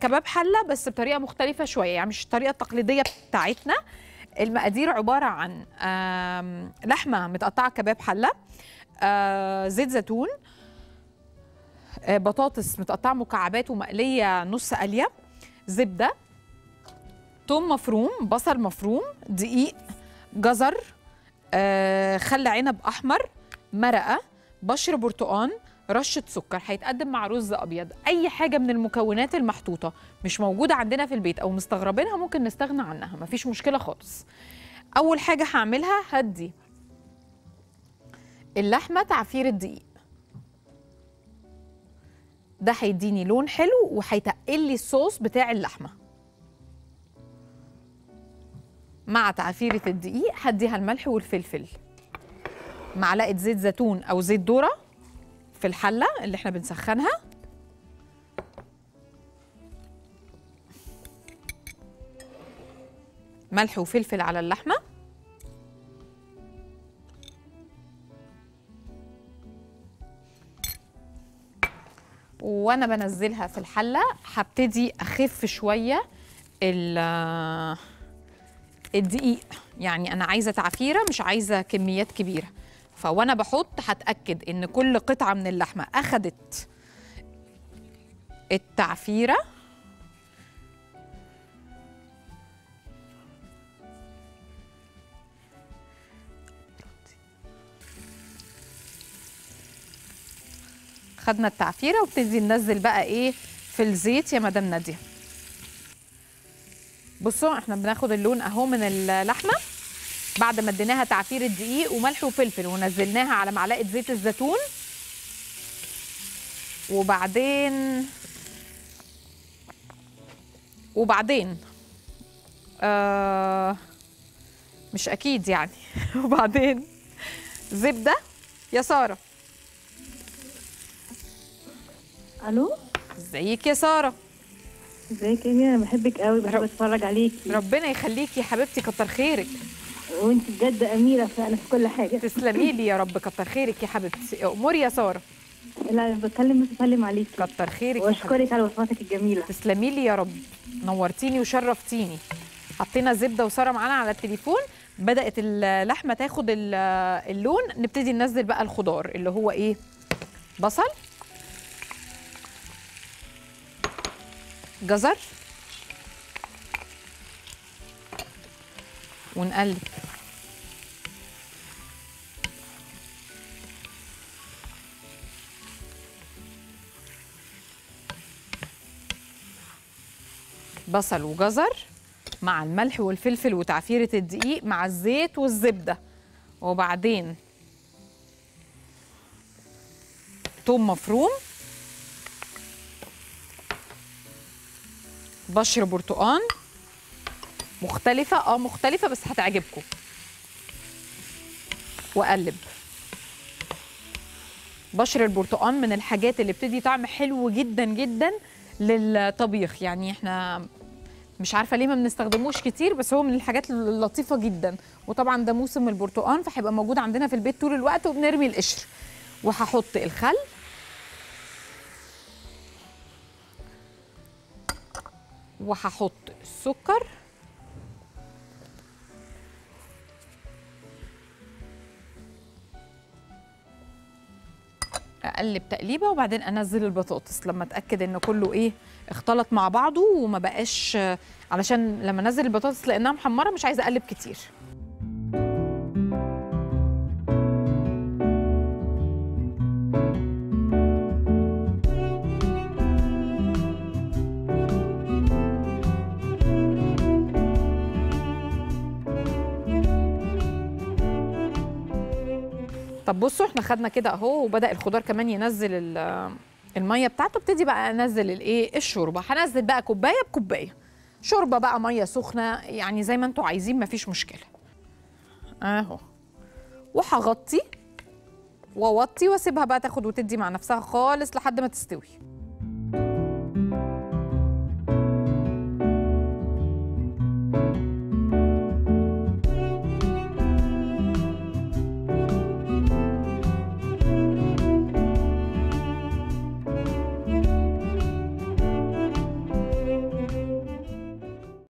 كباب حله بس بطريقه مختلفه شويه يعني مش الطريقه التقليديه بتاعتنا المقادير عباره عن آم، لحمه متقطعه كباب حله آه، زيت زيتون آه، بطاطس متقطعه مكعبات ومقليه نص قليه زبده توم مفروم بصل مفروم دقيق جزر آه، خل عنب احمر مرقه بشر برتقان رشه سكر هيتقدم مع رز ابيض اي حاجه من المكونات المحطوطه مش موجوده عندنا في البيت او مستغربينها ممكن نستغنى عنها مفيش مشكله خالص اول حاجه هعملها هدي اللحمه تعفير الدقيق ده هيديني لون حلو وهيتقل لي الصوص بتاع اللحمه مع تعفيره الدقيق هديها الملح والفلفل معلقه زيت زيتون او زيت ذره في الحله اللي احنا بنسخنها ملح وفلفل على اللحمه وانا بنزلها في الحله هبتدي اخف شويه ال- الدقيق يعني انا عايزه تعفيره مش عايزه كميات كبيره فوانا بحط هتاكد ان كل قطعه من اللحمه اخدت التعفيره خدنا التعفيره وابتدي ننزل بقى ايه في الزيت يا مدام ناديه بصوا احنا بناخد اللون اهو من اللحمه بعد ما اديناها تعفير الدقيق وملح وفلفل ونزلناها على معلقه زيت الزيتون وبعدين وبعدين آه مش اكيد يعني وبعدين زبده يا ساره الو ازيك يا ساره ازيك يا ميرا انا بحبك قوي بحب رب- اتفرج عليكي ربنا يخليكي يا حبيبتي كتر خيرك وانت بجد اميره فعلا في كل حاجه تسلمي لي يا رب كتر خيرك يا حبيبتي اموري يا ساره لا أنا بتكلم بس اسلم عليكي كتر خيرك يا حبيبتي واشكرك على وصفاتك الجميله تسلمي لي يا رب نورتيني وشرفتيني حطينا زبده وساره معانا على التليفون بدات اللحمه تاخد ال- اللون نبتدي ننزل بقى الخضار اللي هو ايه بصل جزر ونقلب بصل وجزر مع الملح والفلفل وتعفيرة الدقيق مع الزيت والزبدة وبعدين توم مفروم بشر برتقان مختلفة اه مختلفة بس هتعجبكم وقلب بشر البرتقان من الحاجات اللي بتدي طعم حلو جدا جدا للطبيخ يعني احنا مش عارفه ليه ما بنستخدموش كتير بس هو من الحاجات اللطيفه جدا وطبعا ده موسم البرتقان فهيبقى موجود عندنا في البيت طول الوقت وبنرمي القشر وهحط الخل وهحط السكر اقلب تقليبه وبعدين انزل البطاطس لما اتاكد ان كله ايه اختلط مع بعضه وما بقاش علشان لما انزل البطاطس لانها محمره مش عايزه اقلب كتير طب بصوا احنا خدنا كده اهو وبدا الخضار كمان ينزل ال- الميه بتاعته ابتدي بقى انزل الايه الشوربه هنزل بقى كوبايه بكوبايه شوربه بقى ميه سخنه يعني زي ما انتوا عايزين مفيش مشكله اهو وهغطي واوطي واسيبها بقى تاخد وتدي مع نفسها خالص لحد ما تستوي